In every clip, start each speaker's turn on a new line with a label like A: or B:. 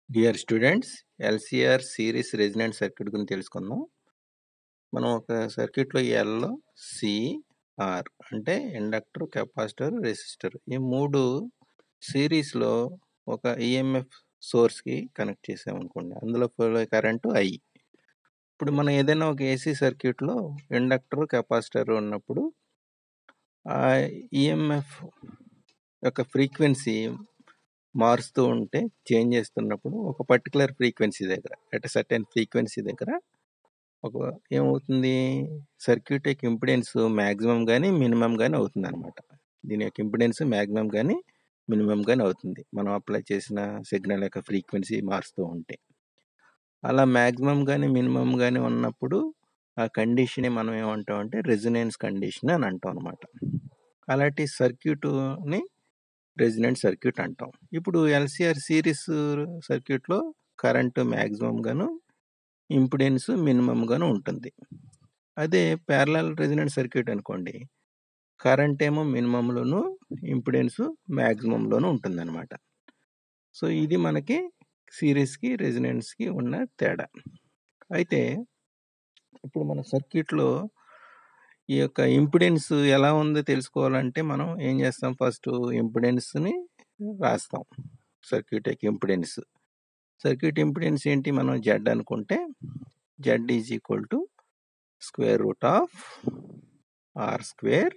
A: Dear students LCR series resonant circuit గురించి తెలుసుకుందాం మనం ఒక సర్క్యూట్లో ఎల్లో సిఆర్ అంటే ఇండక్టర్ కెపాసిటర్ రెసిస్టర్ ఈ మూడు సిరీస్లో ఒక ఈఎంఎఫ్ సోర్స్కి కనెక్ట్ చేసామనుకోండి అందులో ఫ్లో కరెంటు ఐ ఇప్పుడు మనం ఏదైనా ఒక ఏసీ సర్క్యూట్లో ఇండక్టర్ కెపాసిటర్ ఉన్నప్పుడు ఆ ఈఎంఎఫ్ యొక్క ఫ్రీక్వెన్సీ మారుస్తూ ఉంటే చేంజ్ చేస్తున్నప్పుడు ఒక పర్టికులర్ ఫ్రీక్వెన్సీ దగ్గర అట్ సర్టెన్ ఫ్రీక్వెన్సీ దగ్గర ఒక ఏమవుతుంది సర్క్యూట్ యొక్క ఇంపిడెన్స్ మ్యాక్సిమం కానీ మినిమం కానీ అవుతుంది అనమాట దీని యొక్క ఇంపిడెన్స్ మ్యాక్సిమం కానీ మినిమం కానీ అవుతుంది మనం అప్లై చేసిన సిగ్నల్ యొక్క ఫ్రీక్వెన్సీ మారుస్తూ ఉంటే అలా మ్యాక్సిమం కానీ మినిమం కానీ ఉన్నప్పుడు ఆ కండిషన్ మనం ఏమంటాం అంటే రెజినెన్స్ కండిషన్ అని అంటాం అనమాట అలాంటి సర్క్యూట్ని రెజినెంట్ సర్క్యూట్ అంటాం ఇప్పుడు ఎల్సిఆర్ సిరీస్ సర్క్యూట్లో కరెంటు మ్యాక్సిమం గాను ఇంపిడెన్స్ మినిమం గాను ఉంటుంది అదే ప్యారలల్ రెజినెంట్ సర్క్యూట్ అనుకోండి కరెంట్ ఏమో మినిమంలోను ఇంపిడెన్స్ మ్యాక్సిమంలోను ఉంటుంది అనమాట సో ఇది మనకి సిరీస్కి రెజినెన్స్కి ఉన్న తేడా అయితే ఇప్పుడు మన సర్క్యూట్లో ఈ యొక్క ఇంపిడెన్స్ ఎలా ఉందో తెలుసుకోవాలంటే మనం ఏం చేస్తాం ఫస్ట్ ఇంపిడెన్స్ని రాస్తాం సర్క్యూట్ యొక్క ఇంపిడెన్స్ సర్క్యూట్ ఇంపిడెన్స్ ఏంటి మనం జెడ్ అనుకుంటే Z is equal to square root of R square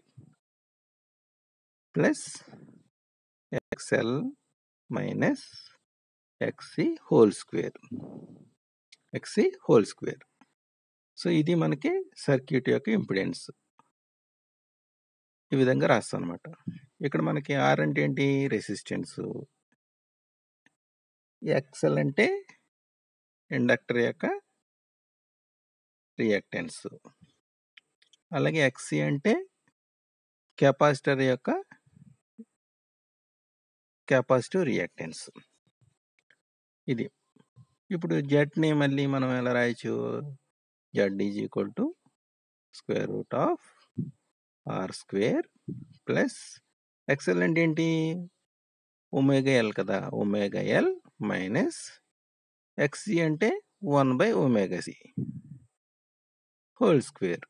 A: plus XL minus XC whole square XC whole square so ఇది మనకి సర్క్యూట్ యొక్క ఇంపిడెన్స్ ఈ విధంగా రాస్తాం అనమాట ఇక్కడ మనకి ఆర్ అంటే ఏంటి రెసిస్టెన్స్ ఎక్సెల్ అంటే ఇండక్టర్ యొక్క రియాక్టెన్స్ అలాగే ఎక్సి అంటే కెపాసిటర్ యొక్క కెపాసిటివ్ రియాక్టెన్స్ ఇది ఇప్పుడు జెడ్ని మళ్ళీ మనం ఎలా రాయచ్చు Z is equal to square root of R square plus XL అంటే ఏంటి ఒమేగా ఎల్ కదా ఒమేగా ఎల్ మైనస్ ఎక్సి అంటే one by omega C whole square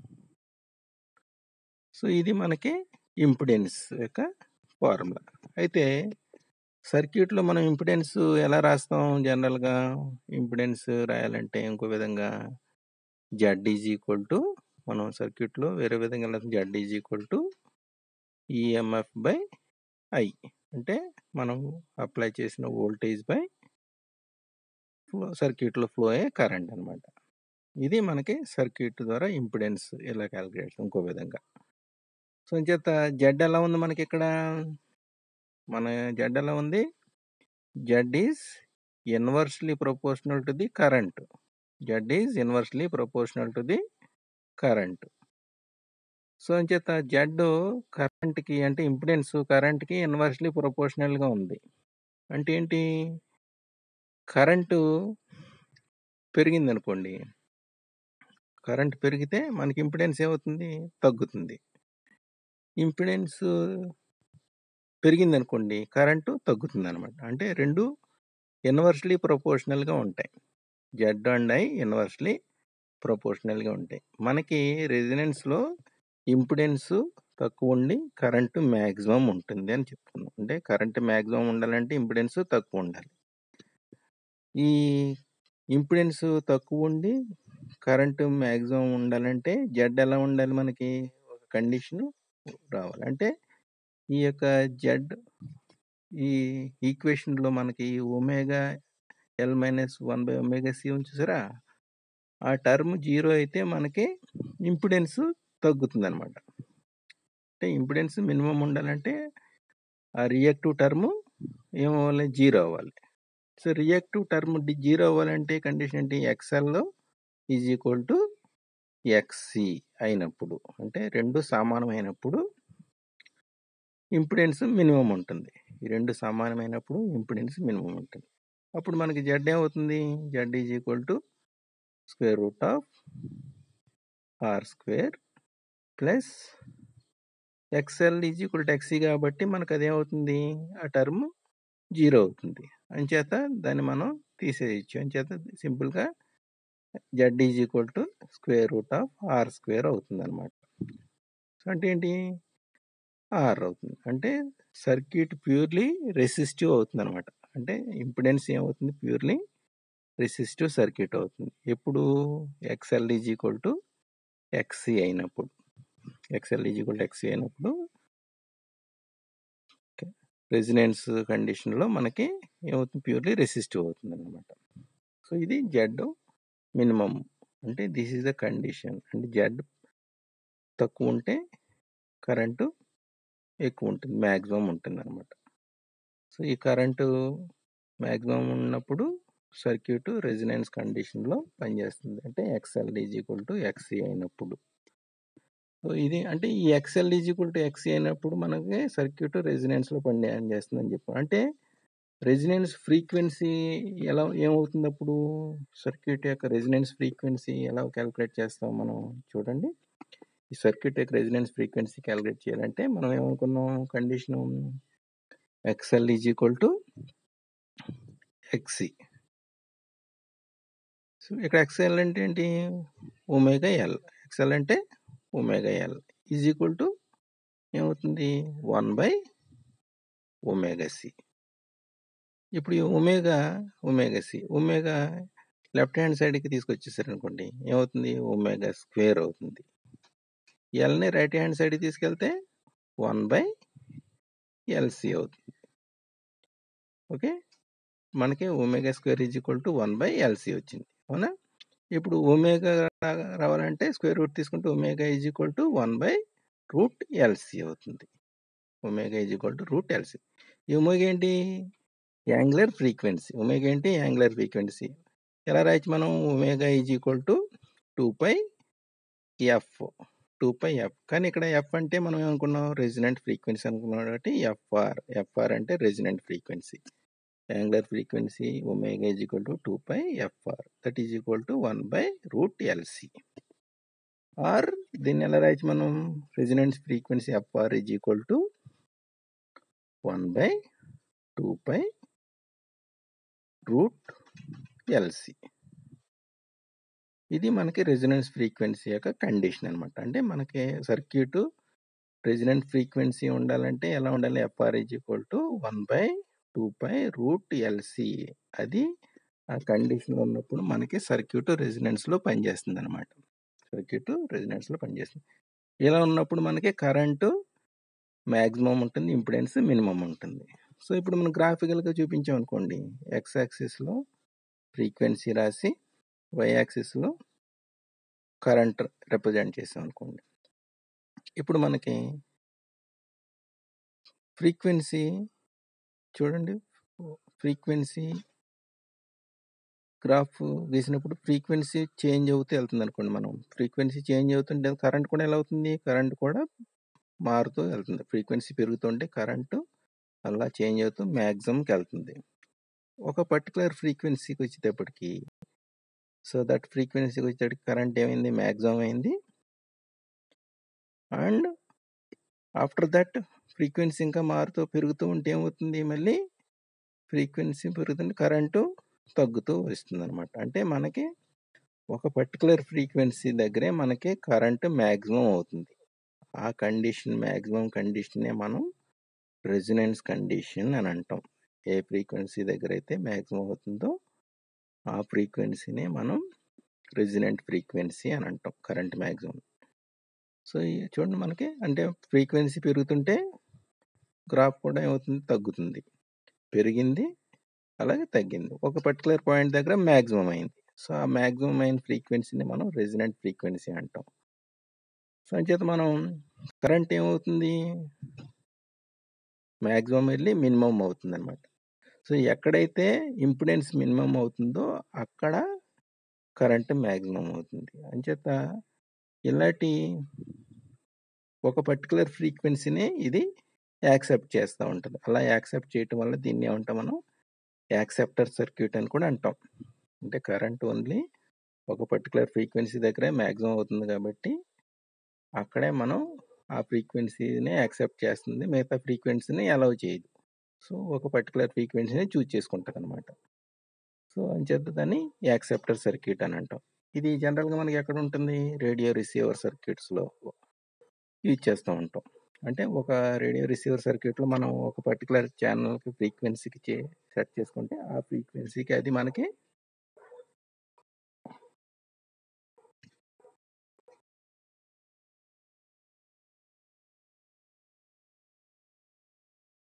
A: so ఇది మనకి ఇంపిడెన్స్ యొక్క ఫార్ములా అయితే సర్క్యూట్లో మనం ఇంపిడెన్స్ ఎలా రాస్తాం జనరల్గా ఇంపిడెన్స్ రాయాలంటే ఇంకో విధంగా జెడ్ ఈజ్ ఈక్వల్ టు మనం సర్క్యూట్లో వేరే విధంగా ఎలా Z is equal to EMF by I అంటే మనం అప్లై చేసిన వోల్టేజ్ బై ఫ్లో సర్క్యూట్లో ఫ్లో అయ్యే కరెంట్ అనమాట ఇది మనకి సర్క్యూట్ ద్వారా ఇంపిడెన్స్ ఇలా క్యాలిక్యులేట్ ఇంకో విధంగా సో చేత జెడ్ ఎలా ఉంది మనకి ఇక్కడ మన జెడ్ ఎలా ఉంది Z is inversely proportional to the current Z is inversely proportional to the current so చేత జెడ్ కరెంట్కి అంటే ఇంపిడెన్స్ కరెంట్కి ఇన్వర్స్లీ ప్రపోర్షనల్గా ఉంది అంటే ఏంటి కరెంటు పెరిగింది అనుకోండి కరెంట్ పెరిగితే మనకి ఇంపిడెన్స్ ఏమవుతుంది తగ్గుతుంది ఇంపిడెన్స్ పెరిగింది అనుకోండి కరెంటు తగ్గుతుంది అనమాట అంటే రెండు ఇన్వర్స్లీ ప్రపోర్షనల్గా ఉంటాయి జెడ్ అండ్ ఐ ఇన్వర్స్లీ ప్రపోర్షనల్గా ఉంటాయి మనకి రెసిడెన్స్లో ఇంపిడెన్స్ తక్కువ ఉండి కరెంటు మ్యాక్సిమం ఉంటుంది అని చెప్తున్నాం అంటే కరెంటు మ్యాక్సిమం ఉండాలంటే ఇంపిడెన్స్ తక్కువ ఉండాలి ఈ ఇంపిడెన్స్ తక్కువ ఉండి కరెంటు మ్యాక్సిమం ఉండాలంటే జెడ్ ఎలా ఉండాలి మనకి ఒక కండిషన్ రావాలి అంటే ఈ యొక్క జెడ్ ఈ ఈక్వేషన్లో మనకి omega L minus one by omega C ఉంచేసారా ఆ టర్మ్ జీరో అయితే మనకి ఇంపిడెన్స్ తగ్గుతుంది అనమాట అంటే ఇంపిడెన్స్ మినిమం ఉండాలంటే ఆ రియాక్టివ్ టర్మ్ ఏమవ్వాలి జీరో అవ్వాలి సో రియాక్టివ్ టర్మ్ జీరో అవ్వాలంటే కండిషన్ ఏంటి ఎక్స్ఎల్లో ఈజ్ ఈక్వల్ టు ఎక్సి అయినప్పుడు అంటే రెండు సమానమైనప్పుడు ఇంపిడెన్స్ మినిమం ఉంటుంది ఈ రెండు సమానమైనప్పుడు ఇంపిడెన్స్ మినిమం ఉంటుంది అప్పుడు మనకి జెడ్ ఏమవుతుంది Z is equal to square root of R square plus XL is equal to XC కాబట్టి మనకు అదేమవుతుంది ఆ టర్మ్ జీరో అవుతుంది అంచేత దాన్ని మనం తీసేయచ్చు అంచేత సింపుల్గా Z is equal to square root of R square అవుతుంది అనమాట సో అంటే ఏంటి ఆర్ అవుతుంది అంటే సర్క్యూట్ ప్యూర్లీ రెసిస్టివ్ అవుతుంది అనమాట అంటే ఇంపిడెన్స్ ఏమవుతుంది ప్యూర్లీ రెసిస్టివ్ సర్క్యూట్ అవుతుంది ఎప్పుడు XL is equal to XC అయినప్పుడు XL is equal to XC అయినప్పుడు రెసిడెన్స్ కండిషన్లో మనకి ఏమవుతుంది ప్యూర్లీ రెసిస్టివ్ అవుతుంది అనమాట సో ఇది జెడ్ మినిమం అంటే దిస్ ఈజ్ ద కండిషన్ అంటే జెడ్ తక్కువ ఉంటే కరెంటు ఎక్కువ ఉంటుంది మ్యాక్సిమం ఉంటుంది అనమాట సో ఈ కరెంటు మ్యాక్సిమం ఉన్నప్పుడు సర్క్యూట్ రెసిడెన్స్ కండిషన్లో పనిచేస్తుంది అంటే XL is equal to XC అయినప్పుడు సో ఇది అంటే ఈ XL is equal to XC అయినప్పుడు మనకి సర్క్యూట్ రెసిడెన్స్లో పని చేస్తుందని చెప్పాం అంటే రెసిడెన్స్ ఫ్రీక్వెన్సీ ఎలా ఏమవుతుంది అప్పుడు సర్క్యూట్ యొక్క రెసిడెన్స్ ఫ్రీక్వెన్సీ ఎలా క్యాలిక్యులేట్ చేస్తాం మనం చూడండి ఈ సర్క్యూట్ యొక్క రెసిడెన్స్ ఫ్రీక్వెన్సీ క్యాలిక్యులేట్ చేయాలంటే మనం ఏమనుకున్నాం condition XL is equal to XC so ఇక్కడ ఎక్స్ఎల్ అంటే ఏంటి ఒమేగా ఎల్ ఎక్స్ఎల్ అంటే omega L is equal to ఏమవుతుంది వన్ బై ఒమేగా సి ఇప్పుడు ఈ omega omega C omega left hand సైడ్కి తీసుకొచ్చేసారు అనుకోండి ఏమవుతుంది ఒమేగా స్క్వేర్ అవుతుంది ఎల్ని రైట్ హ్యాండ్ సైడ్కి తీసుకెళ్తే వన్ బై ఎల్సి అవుతుంది ఓకే మనకి omega square is equal to one by LC వచ్చింది అవునా ఇప్పుడు ఒమేగా రావాలంటే స్క్వేర్ రూట్ తీసుకుంటే omega is equal to one by root LC అవుతుంది omega is equal to root LC ఈ ఒమేగా ఏంటి యాంగులర్ ఫ్రీక్వెన్సీ ఒమేగా ఏంటి యాంగులర్ ఫ్రీక్వెన్సీ ఎలా రాయొచ్చు మనం omega is equal to two pi F two pi F కానీ ఇక్కడ ఎఫ్ అంటే మనం ఏమనుకున్నాం రెసిడెంట్ ఫ్రీక్వెన్సీ అనుకున్నాం కాబట్టి ఎఫ్ఆర్ ఎఫ్ఆర్ అంటే resonant frequency angular frequency omega is equal to two pi FR that is equal to one by root LC or దీన్ని ఎలా రాయొచ్చు మనం resonance frequency FR is equal to one by two pi root LC ఇది మనకి residence frequency యొక్క condition అనమాట అంటే మనకి సర్క్యూట్ రెసిడెంట్ ఫ్రీక్వెన్సీ ఉండాలంటే ఎలా ఉండాలి FR is equal to one by two pi root LC అది ఆ కండిషన్ ఉన్నప్పుడు మనకి సర్క్యూట్ రెసిడెన్స్లో పనిచేస్తుంది అనమాట సర్క్యూట్ రెసిడెన్స్లో పనిచేస్తుంది ఇలా ఉన్నప్పుడు మనకి కరెంటు మ్యాక్సిమం ఉంటుంది ఇంపిడెన్స్ మినిమం ఉంటుంది సో ఇప్పుడు మనం గ్రాఫికల్గా చూపించాం అనుకోండి ఎక్స్ యాక్సిస్లో ఫ్రీక్వెన్సీ రాసి వై యాక్సిస్లో కరెంట్ రిప్రజెంట్ చేసాం అనుకోండి ఇప్పుడు మనకి ఫ్రీక్వెన్సీ చూడండి ఫ్రీక్వెన్సీ గ్రాఫ్ గీసినప్పుడు ఫ్రీక్వెన్సీ చేంజ్ అవుతూ వెళ్తుంది అనుకోండి మనం ఫ్రీక్వెన్సీ చేంజ్ అవుతుంటే కరెంట్ కూడా ఎలా అవుతుంది కరెంట్ కూడా మారుతూ వెళ్తుంది ఫ్రీక్వెన్సీ పెరుగుతుంటే కరెంటు అలా చేంజ్ అవుతూ మ్యాక్సిమంకి వెళ్తుంది ఒక పర్టికులర్ ఫ్రీక్వెన్సీకి వచ్చేటప్పటికి సో దట్ ఫ్రీక్వెన్సీకి వచ్చేటప్పటికి కరెంట్ ఏమైంది మ్యాక్సిమం అయింది అండ్ ఆఫ్టర్ దట్ ఫ్రీక్వెన్సీ ఇంకా మారుతూ పెరుగుతూ ఉంటే ఏమవుతుంది మళ్ళీ ఫ్రీక్వెన్సీ పెరుగుతుంటే కరెంటు తగ్గుతూ వస్తుంది అనమాట అంటే మనకి ఒక పర్టికులర్ ఫ్రీక్వెన్సీ దగ్గరే మనకి కరెంటు మ్యాక్సిమం అవుతుంది ఆ కండిషన్ మ్యాక్సిమం కండిషనే మనం రెసినెన్స్ కండిషన్ అని అంటాం ఏ ఫ్రీక్వెన్సీ దగ్గర అయితే మ్యాక్సిమం అవుతుందో ఆ ఫ్రీక్వెన్సీనే మనం రెసినెంట్ ఫ్రీక్వెన్సీ అని అంటాం కరెంట్ మ్యాక్సిమం సో చూడండి మనకి అంటే ఫ్రీక్వెన్సీ పెరుగుతుంటే గ్రాఫ్ కూడా ఏమవుతుంది తగ్గుతుంది పెరిగింది అలాగే తగ్గింది ఒక పర్టికులర్ పాయింట్ దగ్గర మ్యాక్సిమం అయింది సో ఆ మ్యాక్సిమం అయిన ఫ్రీక్వెన్సీని మనం రెసిడెంట్ ఫ్రీక్వెన్సీ అంటాం సో అంచేత మనం కరెంట్ ఏమవుతుంది మ్యాక్సిమం వెళ్ళి మినిమం అవుతుంది అనమాట సో ఎక్కడైతే ఇంపిడెన్స్ మినిమం అవుతుందో అక్కడ కరెంట్ మ్యాక్సిమం అవుతుంది అంచేత ఇలాంటి ఒక పర్టికులర్ ఫ్రీక్వెన్సీని ఇది యాక్సెప్ట్ చేస్తూ ఉంటుంది అలా యాక్సెప్ట్ చేయటం వల్ల దీన్ని ఏమంటాం మనం యాక్సెప్టర్ సర్క్యూట్ అని కూడా అంటాం అంటే కరెంట్ ఓన్లీ ఒక పర్టికులర్ ఫ్రీక్వెన్సీ దగ్గరే మ్యాక్సిమం అవుతుంది కాబట్టి అక్కడే మనం ఆ ఫ్రీక్వెన్సీని యాక్సెప్ట్ చేస్తుంది మిగతా ఫ్రీక్వెన్సీని అలౌ చేయదు సో, ఒక పర్టిక్యులర్ ఫ్రీక్వెన్సీని చూజ్ చేసుకుంటదనమాట. సో, అంచేత దాన్ని యాక్సెప్టర్ సర్క్యూట్ అని అంటాం. ఇది జనరల్‌గా మనకి ఎక్కడుంటుంది? రేడియో రిసీవర్ సర్క్యూట్స్‌లో యూజ్ చేస్తూ ఉంటాం. అంటే ఒక రేడియో రిసీవర్ సర్క్యూట్‌లో మనం ఒక పర్టిక్యులర్ ఛానెల్‌కి ఫ్రీక్వెన్సీకి చే సెట్ చేసుకుంటే, ఆ ఫ్రీక్వెన్సీకి అది మనకి